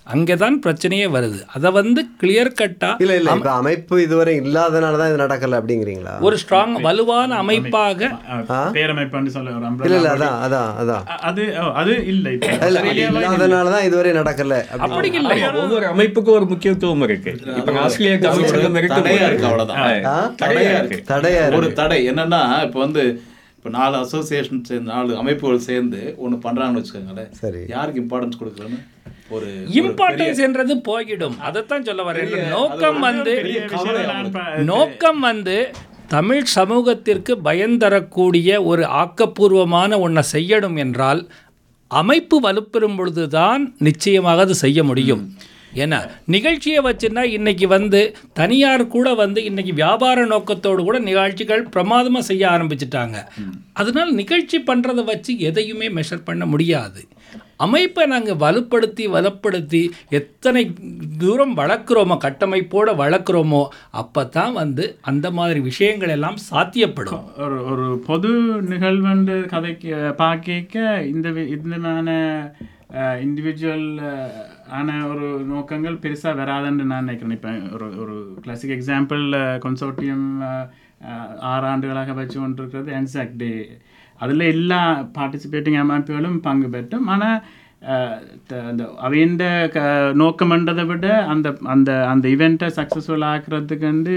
அங்கே தான் பிரச்சனையே வருது அதை வந்து கிளியர் கட்டாக இல்ல இல்ல இப்ப அமைப்பு இதுவரை இல்லாதனால தான் இது நடக்கல அப்படிங்கிறீங்களா ஒரு ஸ்ட்ராங் வலுவான அமைப்பாக பேரமைப்புன்னு சொல்ல ஒரு இல்ல umbrella இல்ல body. அதான் அதான் அதான் அ- அது ஓ, அது இல்லை இப்போ இல்ல அது இல்லாதனால தான் இதுவரை நடக்கல அப்படி அப்படி இல்லை ஒவ்வொரு அமைப்புக்கும் ஒரு முக்கியத்துவம் இருக்கு இப்ப ஆஸ்திரேலியா தமிழ் சங்கம் தடையா இருக்கு அவ்வளவுதான் ஆ? தடையா இருக்கு தடையா ஒரு இருக்கு தடை என்னன்னா இப்போ வந்து இப்போ நாலு அசோசியேஷன் சேர்ந்து நாலு அமைப்புகள் சேர்ந்து ஒன்று பண்ணுறாங்கன்னு வச்சுக்கோங்களேன் சரி யாருக்கு இம்பார்ட்டன்ஸ் கொடுக்குறேன்னு ஒரு இம்பார்ட்டன்ஸ் என்றது போய்விடும் அதைத்தான் சொல்ல வரேன் நோக்கம் வந்து பெரிய கவலை அவங்களுக்கு. நோக்கம் வந்து தமிழ் சமூகத்திற்கு பயந்தரக்கூடிய ஒரு ஆக்கப்பூர்வமான ஒன்றை செய்யணும் என்றால் அமைப்பு வலுப்பெறும் பொழுதுதான் நிச்சயமாக அது செய்ய முடியும் ஏன்னா நிகழ்ச்சியை வச்சுன்னா இன்னைக்கு வந்து தனியார் கூட வந்து இன்னைக்கு வியாபார நோக்கத்தோடு கூட நிகழ்ச்சிகள் பிரமாதமாக செய்ய ஆரம்பிச்சிட்டாங்க அதனால் நிகழ்ச்சி பண்ணுறதை வச்சு எதையுமே மெஷர் பண்ண முடியாது அமைப்பை நாங்கள் வலுப்படுத்தி வலுப்படுத்தி எத்தனை தூரம் வளர்க்குறோமோ கட்டமைப்போடு வளர்க்குறோமோ அப்போ தான் வந்து அந்த மாதிரி விஷயங்கள் எல்லாம் சாத்தியப்படும் ஒரு ஒரு பொது நிகழ்வுண்டு கதைக்கு பார்க்க இந்த வி- இந்த மாதிரி இண்டிவிஜுவல் ஆன ஒரு நோக்கங்கள் பெருசாக வராதுன்னு நான் நினைக்கிறேன் இப்போ ஒரு ஒரு கிளாசிக் எக்ஸாம்பிள் கன்சோர்ட்டியம் ஆறு ஆண்டுகளாக வச்சு கொண்டிருக்கிறது என்சாக் டே அதில் எல்லா பார்ட்டிசிபேட்டிங் அமைப்புகளும் பங்கு பெற்றும் ஆனால் அந்த அவைண்ட க நோக்கம்ன்றதை விட அந்த அந்த அந்த இவெண்ட்டை சக்ஸஸ்ஃபுல் ஆக்குறதுக்கு வந்து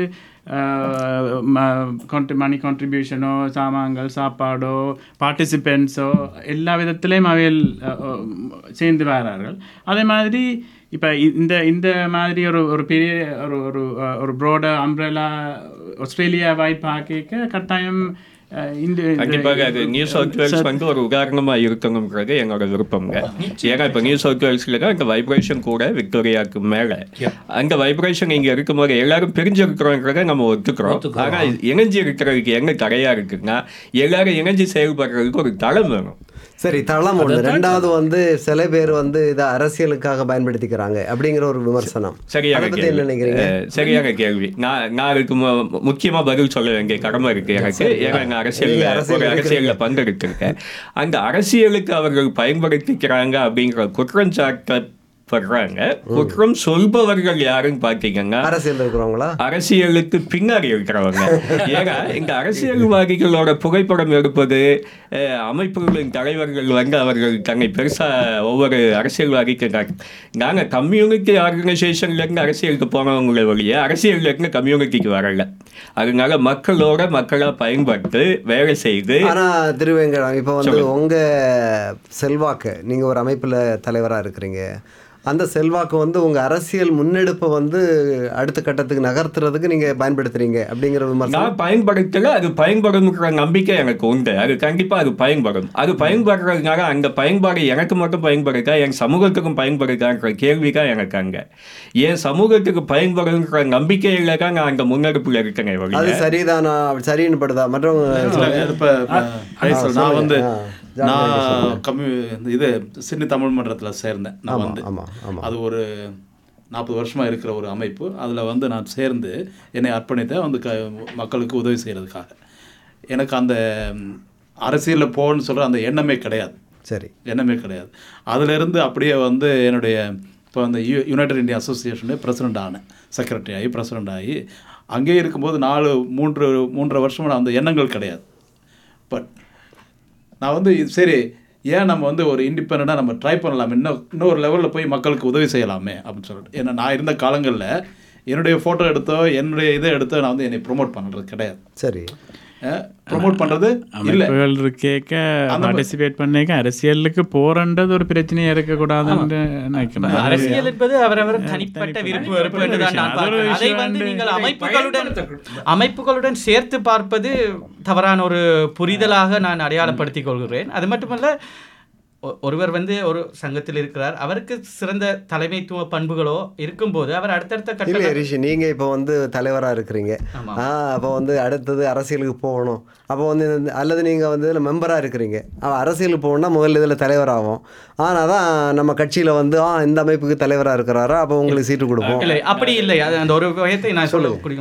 மணி கான்ட்ரிபியூஷனோ சாமான்கள் சாப்பாடோ பார்ட்டிசிபெண்ட்ஸோ எல்லா விதத்துலேயும் அவையில் அஹ், அஹ், சேர்ந்து வரார்கள் அதே மாதிரி இப்போ இந்த இந்த மாதிரி ஒரு ஒரு பெரிய ஒரு ஒரு அஹ், ஒரு ப்ரோட அம்ப்ரெலா ஆஸ்திரேலியாவை பார்க்க கட்டாயம் அஹ், இந்த இந்த- கண்டிப்பாக அது நியூ சவுத் வேல்ஸ் வந்து ஒரு உதாரணமா இருக்கணுங்கிறது என்னோட விருப்பம்ங்க ஏன்னா இப்போ நியூ சவுத் வேல்ஸ்ல அங்க வைப்ரேஷன் கூட விக்டோரியாவுக்கு மேல அங்க வைப்ரேஷன் இங்க இருக்கும்போது எல்லாரும் பிரிஞ்சு இருக்கிறோங்கிறத நம்ம ஒத்துக்கிறோம் ஆனா இணைஞ்சு இருக்கிறதுக்கு என்ன தடையா இருக்குன்னா எல்லாரும் இணைஞ்சு செயல்படுறதுக்கு ஒரு தளம் வேணும் சரி தளம் ஒண்ணு ரெண்டாவது வந்து சில பேர் வந்து இதை அரசியலுக்காக பயன்படுத்திக்கிறாங்க அப்படிங்கிற ஒரு விமர்சனம் சரியாக அதை பத்தி என்ன கேள்வி நினைக்கிறீங்க அஹ், சரியாக கேள்வி நான் நான் அதுக்கு மு- முக்கியமா பதில் சொல்ல வேண்டிய கடமை இருக்கு எனக்கு ஏன்னா நான் அரசியல்ல நீங்க அரசியல்ல ஒரு அரசியல்ல பங்கெடுத்திருக்கேன் அந்த அரசியலுக்கு அவர்கள் பயன்படுத்திக்கிறாங்க அப்படிங்கிற குற்றஞ்சாட்ட படுறாங்க குற்றம் சொல்பவர்கள் யாருன்னு பார்த்தீங்கன்னா அரசியல் இருக்கிறவங்களா அரசியலுக்கு பின்னாடி இருக்கிறவங்க ஏன்னா இந்த அரசியல்வாதிகளோட புகைப்படம் எடுப்பது அஹ், அமைப்புகளின் தலைவர்கள் வந்து அவர்கள் தன்னை பெருசா ஒவ்வொரு அரசியல்வாதிக்கு நா- நாங்க கம்யூனிட்டி ஆர்கனைசேஷன்ல இருந்து அரசியலுக்கு போனவங்கள வழியே அரசியல்ல இருந்து கம்யூனிட்டிக்கு வரல அதனால மக்களோட மக்களா பயன்பட்டு வேலை செய்து ஆனா திருவேங்கடம் இப்போ வந்து உங்க செல்வாக்கு நீங்க ஒரு அமைப்புல தலைவரா இருக்கிறீங்க அந்த செல்வாக்கு வந்து உங்க அரசியல் முன்னெடுப்பை வந்து அடுத்த கட்டத்துக்கு நகர்த்துறதுக்கு நீங்க பயன்படுத்துறீங்க அப்படிங்கிற விமர்சனம் நான் பயன்படுத்தல அது பயன்படுங்கிற நம்பிக்கை எனக்கு உண்டு அது கண்டிப்பா அது பயன்படும் அது பயன்படுறதுனால அந்த பயன்பாடு எனக்கு மட்டும் பயன்படுதா என் சமூகத்துக்கும் பயன்படுதான்ற கேள்வி தான் எனக்கு அங்க என் சமூகத்துக்கு பயன்படுங்கிற நம்பிக்கையில தான் நான் அந்த முன்னெடுப்புல இருக்கேன் அது வழிய சரிதானா சரின்னு படுதா மற்றவங்க இப்போ நான் வந்து ஆ, ஜான் நான் கம்யூ இது சின்னி தமிழ் மன்றத்தில் சேர்ந்தேன் நான் ஆமா வந்து ஆமா ஆமா அது ஒரு நாற்பது வருஷமாக இருக்கிற ஒரு அமைப்பு அதில் வந்து நான் சேர்ந்து என்னை அர்ப்பணித்தேன் வந்து க மக்களுக்கு உதவி செய்கிறதுக்காக எனக்கு அந்த அரசியலில் போகணும்னு சொல்கிற அந்த எண்ணமே கிடையாது சரி எண்ணமே கிடையாது அதிலிருந்து அப்படியே வந்து என்னுடைய இப்போ அந்த யு யுனைடெட் இந்தியா அசோசியேஷனு பிரசிடெண்ட் ஆனேன் செக்ரட்டரி ஆகி பிரசிடெண்ட் ஆகி அங்கேயே இருக்கும்போது நாலு மூன்று மூன்றரை வருஷம் நான் அந்த எண்ணங்கள் கிடையாது பட் நான் வந்து இது சரி ஏன் நம்ம வந்து ஒரு இண்டிபெண்ட்டாக நம்ம ட்ரை பண்ணலாம் இன்னும் இன்னொரு லெவலில் போய் மக்களுக்கு உதவி செய்யலாமே அப்படின்னு சொல்லிட்டு ஏன்னா நான் இருந்த காலங்களில் என்னுடைய ஃபோட்டோ எடுத்தோ என்னுடைய இதை எடுத்தோ நான் வந்து என்னை ப்ரொமோட் பண்ணுறது கிடையாது சரி ப்ரொமோட் பண்ணுறது இல்லை அமைப்புகள் இருக்கேக்க பார்ட்டிசிபேட் பண்ணிக்க அரசியலுக்கு போறன்றது ஒரு பிரச்சனையா இருக்கக்கூடாதுன்னு நினைக்கிறேன் அரசியல் என்பது அவரவர் தனிப்பட்ட விருப்பு வெறுப்பு என்று தான் நான் அது ஒரு பார்க்கிறேன். அதை விஷயம் வந்து வந்து நீங்கள் அமைப்புகளுடன் அமைப்புகளுடன் சேர்த்து பார்ப்பது தவறான ஒரு புரிதலாக நான் அடையாளப்படுத்திக் கொள்கிறேன் அது மட்டுமல்ல ஒ- ஒருவர் வந்து ஒரு சங்கத்தில் இருக்கிறார் அவருக்கு சிறந்த தலைமைத்துவ பண்புகளோ இருக்கும்போது அவர் அடுத்தடுத்த இல்லை கட்ட ரிஷி நீங்கள் இப்போ வந்து தலைவராக இருக்கிறீங்க ஆமா. ஆ அப்போ வந்து அடுத்தது அரசியலுக்கு போகணும் அப்போ வந்து இந்த- அல்லது நீங்கள் வந்து இதில் மெம்பராக இருக்கிறீங்க அப்ப அரசியலுக்கு போகணும்னா முதல்ல இதில் தலைவராகும் ஆனால் தான் நம்ம கட்சியில் வந்து ஆ இந்த அமைப்புக்கு தலைவராக இருக்கிறாரா அப்போ உங்களுக்கு சீட்டு கொடுப்போம் இல்லை அப்படி இல்லை அது அந்த ஒரு வயத்தை நான் சொல்ல குடிக்கணும்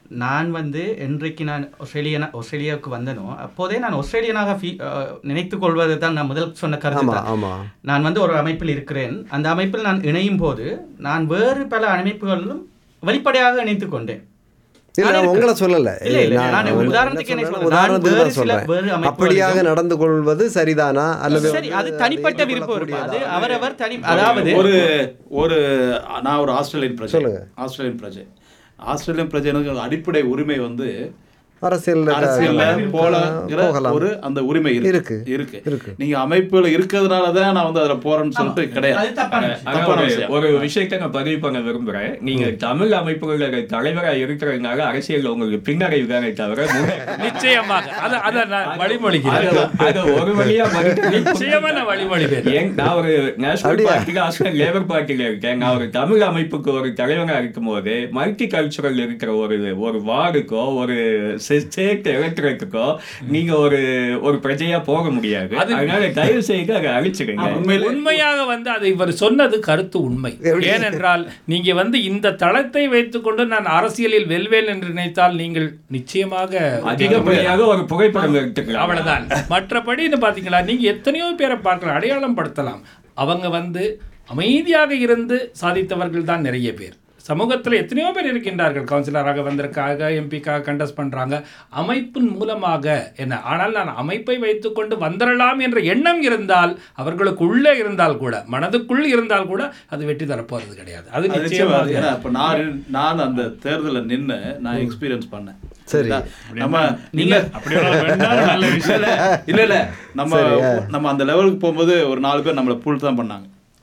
நான் வந்து என்றைக்கு நான் ஆஸ்திரேலியனா ஆஸ்திரேலியாவுக்கு வந்தனோ அப்போதே நான் ஆஸ்திரேலியனாக ஃபீ நினைத்துக் கொள்வது தான் நான் முதல் சொன்ன கருத்து ஆமா தான். ஆமா நான் வந்து ஒரு அமைப்பில் இருக்கிறேன் அந்த அமைப்பில் நான் இணையும் போது நான் வேறு பல அமைப்புகளிலும் வெளிப்படையாக இணைத்துக் கொண்டேன் இல்ல நான் நான் இருக்கு. உங்களை சொல்லல இல்ல, இல்ல, நான் நான் என்ன உதாரணத்துக்கு என்ன சொல்றேன்னா, சொல்றேன்? நான் உதாரணத்துக்கு வேறு தான் சில சொல்றேன் வேறு அமைப்புகளிலும் அப்படியாக நடந்து கொள்வது சரிதானா அல்லது சரி வந்து அது தனிப்பட்ட அது விருப்பம் இருக்கும் அது ஏற்றுக்கொள்ளக்கூடியதா? அவரவர் தனி அதாவது ஒரு ஒரு நான் ஒரு ஆஸ்திரேலியன் பிரஜை சொல்லுங்க. ஆஸ்திரேலியன் பிரஜை ஆஸ்திரேலியன் பிரஜைனுக்கு அடிப்படை உரிமை வந்து அரசியல் அரசியல்ல போலங்கிற போகலாம். ஒரு அந்த உரிமை இருக்கு. இருக்கு இருக்கு இருக்கு. நீங்க அமைப்புல இருக்கிறதுனால தான் நான் வந்து அதுல போறேன்னு சொல்லிட்டு அது கிடையாது தப்பான ஆனா விஷயம். தப்பான ஒரு- விஷயம். ஒரு விஷயத்தை நான் பதிவு பண்ண விரும்புறேன் நீங்க தமிழ் அமைப்புகளோட தலைவரா இருக்கிறதுனால அரசியல் உங்களுக்கு பின்னடைவு தானே தவிர முன்னே- நிச்சயமாக அதை அதை நான் வழிமொழிகிறேன் அது- அது ஒரு வழியா மறுத்து நிச்சயமா நான் வழிமொழிவேன் ஏன் நான் ஒரு நேஷனல் அப்படியா? பார்ட்டில ஆஸ்திரேலியன் லேபர் பார்ட்டில இருக்கேன் நான் ஒரு தமிழ் அமைப்புக்கு ஒரு தலைவரா இருக்கும்போது மல்டி கல்ச்சுரல் இருக்கிற ஒரு ஒரு வார்டுக்கோ ஒரு ஸ்டேட் எலக்ட்ரேட்டுக்கோ நீங்க ஒரு ஒரு பிரஜையா போக முடியாது அது- அதனால தயவு செய்து அதை அழிச்சிருங்க உண்மையாக வந்து அது இவர் சொன்னது கருத்து உண்மை ஏனென்றால் நீங்க வந்து இந்த தளத்தை வைத்துக்கொண்டு நான் அரசியலில் வெல்வேன் என்று நினைத்தால் நீங்கள் நிச்சயமாக அதிகப்படியாக ஒரு புகைப்படம் எடுத்துக்கலாம் அவ்வளவுதான் மற்றபடின்னு பாத்தீங்களா நீங்க எத்தனையோ பேரை பார்க்கலாம் அடையாளம் படுத்தலாம் அவங்க வந்து அமைதியாக இருந்து சாதித்தவர்கள் தான் நிறைய பேர் சமூகத்தில் எத்தனையோ பேர் இருக்கின்றார்கள் கவுன்சிலராக வந்திருக்காங்க எம்பிக்காக கண்டஸ்ட் பண்றாங்க அமைப்பின் மூலமாக என்ன ஆனால் நான் அமைப்பை வைத்துக்கொண்டு வந்துடலாம் என்ற எண்ணம் இருந்தால் அவர்களுக்கு உள்ளே இருந்தால் கூட மனதுக்குள் இருந்தால் கூட அது வெற்றி தரப்போறது கிடையாது அது அது நிச்சயமா நிச்சயமாக அது. ஏன்னா இப்ப நான் நான் அந்த தேர்தல்ல நின்னு நான் எக்ஸ்பீரியன்ஸ் பண்ணேன் சரி. நம்ம நீங்க அப்படி ஒரு வேண்டாம் நல்ல விஷயம் இல்ல இல்ல இல்ல நம்ம நம்ம அந்த லெவலுக்கு போகும்போது ஒரு நாலு பேர் நம்மளை புல் தான் பண்ணாங்க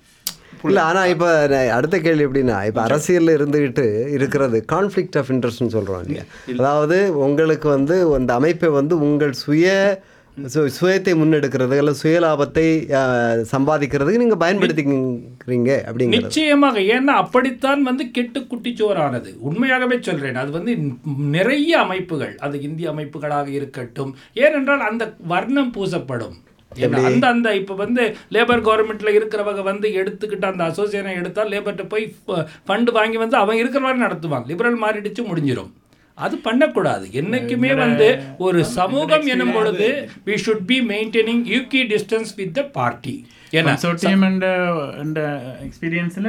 இல்ல ஆனா இப்ப நான் அடுத்த கேள்வி எப்படின்னா இப்ப அரசியல்ல இருந்துகிட்டு இருக்கிறது கான்ஃப்ளிக்ட் ஆஃப் இன்ட்ரெஸ்ட்னு சொல்றோம் இல்லையா அதாவது உங்களுக்கு வந்து அந்த அமைப்பை வந்து உங்கள் சுய சு- சுயத்தை முன்னெடுக்கிறது அல்லது சுயலாபத்தை அஹ், சம்பாதிக்கிறதுக்கு நீங்க பயன்படுத்திக்கிறீங்க அப்படிங்கிறது நிச்சயமாக ஏன்னா அப்படித்தான் வந்து கெட்டு குட்டிச்சோறானது உண்மையாகவே சொல்றேன் அது வந்து நிறைய அமைப்புகள் அது இந்திய அமைப்புகளாக இருக்கட்டும் ஏனென்றால் அந்த வர்ணம் பூசப்படும் ஏன்னா, அந்த அந்த இப்போ வந்து லேபர் கவர்மெண்ட்ல இருக்கிறவங்க வந்து எடுத்துக்கிட்டு அந்த அசோசியேஷனை எடுத்தால் லேபர்கிட்ட போய் ஃபண்டு வாங்கி வந்து அவன் இருக்கிற மாதிரி நடத்துவான் லிபரல் மாறிடுச்சு முடிஞ்சிடும் அது பண்ணக்கூடாது என்னைக்குமே வந்து ஒரு சமூகம் எனும் பொழுது we should be maintaining equidistance with the party ஏன்னா கன்சோர்டியம் அண்ட் அண்ட் எக்ஸ்பீரியன்ஸில்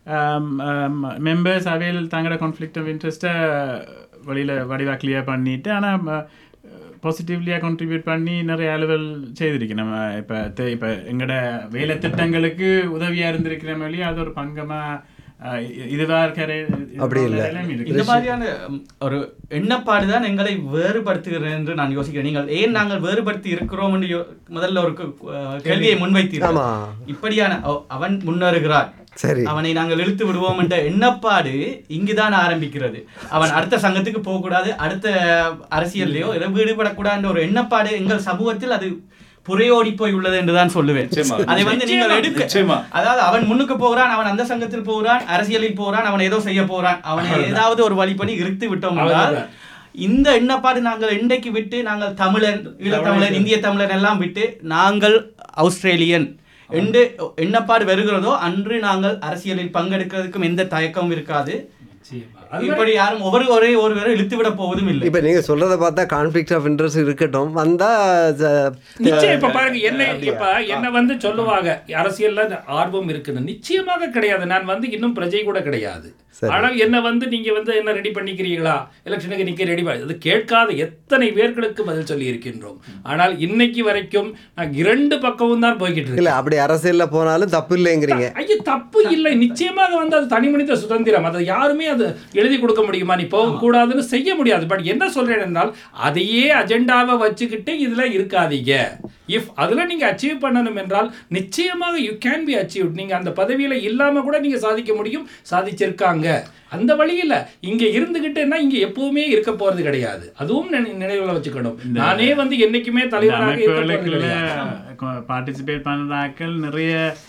மெம்பர்ஸ் அவையில் தங்களோட கான்ஃப்ளிக்ட் ஆஃப் இன்ட்ரெஸ்ட்டை வழியில் வடிவாக கிளியர் பண்ணிட்டு ஆனால் பாசிட்டிவ்லியாக கான்ட்ரிபியூட் பண்ணி நிறைய அலுவல் செய்திருக்கு நம்ம இப்போ இப்போ எங்களோட வேலை திட்டங்களுக்கு உதவியாக இருந்திருக்கிற மொழி அது ஒரு பங்கமாக இதுவாக இருக்கிற அப்படி இல்ல. இந்த மாதிரியான ம், ஒரு எண்ணப்பாடு தான் எங்களை வேறுபடுத்துகிறது என்று நான் யோசிக்கிறேன் நீங்கள் ஏன் நாங்கள் வேறுபடுத்தி இருக்கிறோம் என்று யோ- முதல்ல ஒரு கு- அஹ், கேள்வியை முன்வைத்தீர்கள் ஆமா. இப்படியான ஓ, அவன் முன்னேறுகிறான் சரி அவனை நாங்கள் இழுத்து விடுவோம் என்ற எண்ணப்பாடு இங்குதான் ஆரம்பிக்கிறது அவன் அடுத்த சங்கத்துக்கு போகக்கூடாது அடுத்த அரசியல்லையோ எதோ ஈடுபடக்கூடாது என்ற ஒரு எண்ணப்பாடு எங்கள் சமூகத்தில் அது புரையோடி போய் உள்ளது என்றுதான் சொல்லுவேன் நிச்சயமா. அதை வந்து நீங்கள் எடுக்க நிச்சயமா. அதாவது அவன் முன்னுக்கு போகிறான் அவன் அந்த சங்கத்தில் போகிறான் அரசியலில் போகிறான் அவன் ஏதோ செய்ய போறான் அவனை ஏதாவது ஒரு வழி பண்ணி இழுத்து விட்டோம் என்றால் அவ்வளவுதான். இந்த எண்ணப்பாடு நாங்கள் இன்றைக்கு விட்டு நாங்கள் தமிழன் ஈழத்தமிழன் இந்திய தமிழன் எல்லாம் விட்டு நாங்கள் ஆஸ்திரேலியன் என்று எண்ணப்பாடு வருகிறதோ அன்று நாங்கள் அரசியலில் பங்கெடுக்கிறதுக்கும் எந்த தயக்கமும் இருக்காது இப்படி யாரும் ஒவ்வொரு ஒரே ஒருவரை இழுத்து விட போவதும் இல்லை இப்ப நீங்க சொல்றத பார்த்தா கான்ஃப்ளிக்ட் ஆஃப் இன்ட்ரெஸ்ட் இருக்கட்டும் வந்தா ச- நிச்சயம் இப்ப பாருங்க என்ன இப்ப என்ன வந்து சொல்லுவாங்க அரசியல்ல இந்த ஆர்வம் இருக்குன்னு நிச்சயமாக கிடையாது நான் வந்து இன்னும் பிரஜை கூட கிடையாது ஆனால் என்ன வந்து நீங்க வந்து என்ன ரெடி பண்ணிக்கிறீங்களா எலெக்ஷனுக்கு நிக்க ரெடி அது கேட்காத எத்தனை பேர்களுக்கு பதில் சொல்லி இருக்கின்றோம் ஆனால் இன்னைக்கு வரைக்கும் நான் இரண்டு பக்கமும் தான் போய்கிட்டு இருக்கேன் இல்ல அப்படி அரசியல்ல போனாலும் தப்பு இல்லைங்கிறீங்க ஐயோ தப்பு இல்லை நிச்சயமாக வந்து அது தனி மனித சுதந்திரம் அதை யாருமே அது எழுதி கொடுக்க முடியுமா நீ போகக்கூடாதுன்னு செய்ய முடியாது பட் என்ன சொல்றேன் என்றால் அதையே அஜெண்டாவை வச்சுக்கிட்டு இதுல இருக்காதீங்க இஃப் அதுல நீங்க அச்சீவ் பண்ணணும் என்றால் நிச்சயமாக யூ கேன் பி அச்சீவ் நீங்க அந்த பதவியில இல்லாம கூட நீங்க சாதிக்க முடியும் சாதிச்சிருக்காங்க அந்த வழியில் இங்க இருந்துகிட்டேன்னா இங்க எப்பவுமே இருக்க போறது கிடையாது அதுவும் நினை- நினைவுல வச்சுக்கணும் நானே வந்து என்னைக்குமே தலைவராக இருக்க போறது கிடையாது பார்ட்டிசிபேட் பண்ணுறாக்கள் நிறைய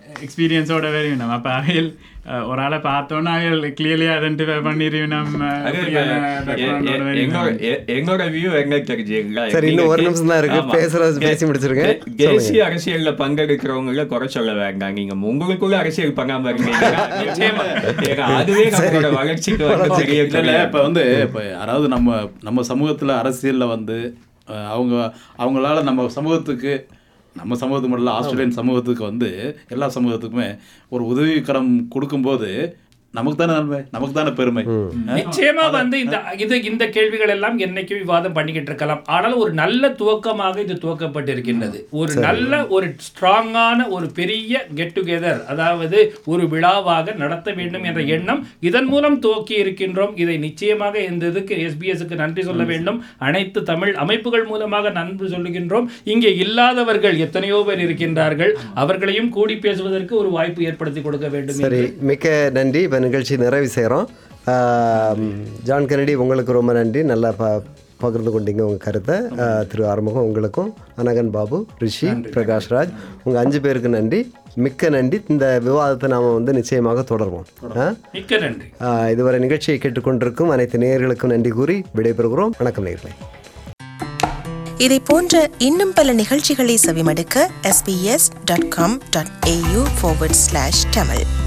எக்ஸ்பீரியன்ஸோட வரையும் அப்போ அவையில் அஹ், ஒரு ஆளை பார்த்தோன்னா அவையில் கிளியர்லி ஐடென்டிஃபை பண்ணிடுவோம் நம்ம அது அப்படியான எ- background ஓட எ- வரையும் எங்களோட எ- எங்களோட வியூ என்ன தெரிஞ்சுங்களா சரி, இன்னும் ஒரு நிமிஷம் தான் இருக்கு. ஆமா. பேசுறது பேசி முடிச்சிருங்க. தே- தேசிய அரசியல்ல பங்கெடுக்கிறவங்கள குறை சொல்ல வேண்டாம் நீங்க உங்களுக்குள்ள அரசியல் பண்ணாம இருந்தீங்கன்னா நிச்சயமா ஏங்க, அதுவே நம்மளோட வளர்ச்சிக்கு வந்து பெரிய இல்லை இல்லை இப்போ வந்து இப்போ யாராவது நம்ம நம்ம சமூகத்தில் அரசியலில் வந்து அஹ், அவங்க அவங்களால நம்ம சமூகத்துக்கு நம்ம சமூகத்துக்கு மட்டும் இல்லை ஆஸ்திரேலியன் சமூகத்துக்கு வந்து எல்லா சமூகத்துக்குமே ஒரு உதவிக்கரம் கொடுக்கும்போது நமக்கு தானே நன்மை நமக்கு தானே பெருமை நிச்சயமா வந்து இந்த இது இந்த கேள்விகள் எல்லாம் என்னைக்கும் விவாதம் பண்ணிக்கிட்டு இருக்கலாம் ஆனால் ஒரு நல்ல துவக்கமாக இது துவக்கப்பட்டிருக்கின்றது ஒரு நல்ல ஒரு ஸ்ட்ராங்கான ஒரு பெரிய கெட் டுகெதர் அதாவது ஒரு விழாவாக நடத்த வேண்டும் என்ற எண்ணம் இதன் மூலம் துவக்கி இருக்கின்றோம் இதை நிச்சயமாக இந்த இதுக்கு எஸ்பிஎஸ்க்கு நன்றி சொல்ல வேண்டும் அனைத்து தமிழ் அமைப்புகள் மூலமாக நன்றி சொல்லுகின்றோம் இங்கே இல்லாதவர்கள் எத்தனையோ பேர் இருக்கின்றார்கள் அவர்களையும் கூடி பேசுவதற்கு ஒரு வாய்ப்பு ஏற்படுத்தி கொடுக்க வேண்டும் சரி மிக்க நன்றி இப்போ நிகழ்ச்சி நிறைவு செய்கிறோம் ஜான் கெனடி உங்களுக்கு ரொம்ப நன்றி நல்லா ப பகிர்ந்து கொண்டீங்க உங்கள் கருத்தை ஆஹ், திரு ஆறுமுகம் உங்களுக்கும் அனகன் பாபு ரிஷி பிரகாஷ்ராஜ் உங்கள் அஞ்சு பேருக்கு நன்றி மிக்க நன்றி இந்த விவாதத்தை நாம் வந்து நிச்சயமாக தொடர்வோம் ஆ? மிக்க நன்றி ஆஹ், இதுவரை நிகழ்ச்சியை கேட்டுக்கொண்டிருக்கும் அனைத்து நேயர்களுக்கும் நன்றி கூறி விடைபெறுகிறோம் வணக்கம் நேயர்களே இதை போன்ற இன்னும் பல நிகழ்ச்சிகளை செவிமடுக்க sbs.com.au forward slash tamil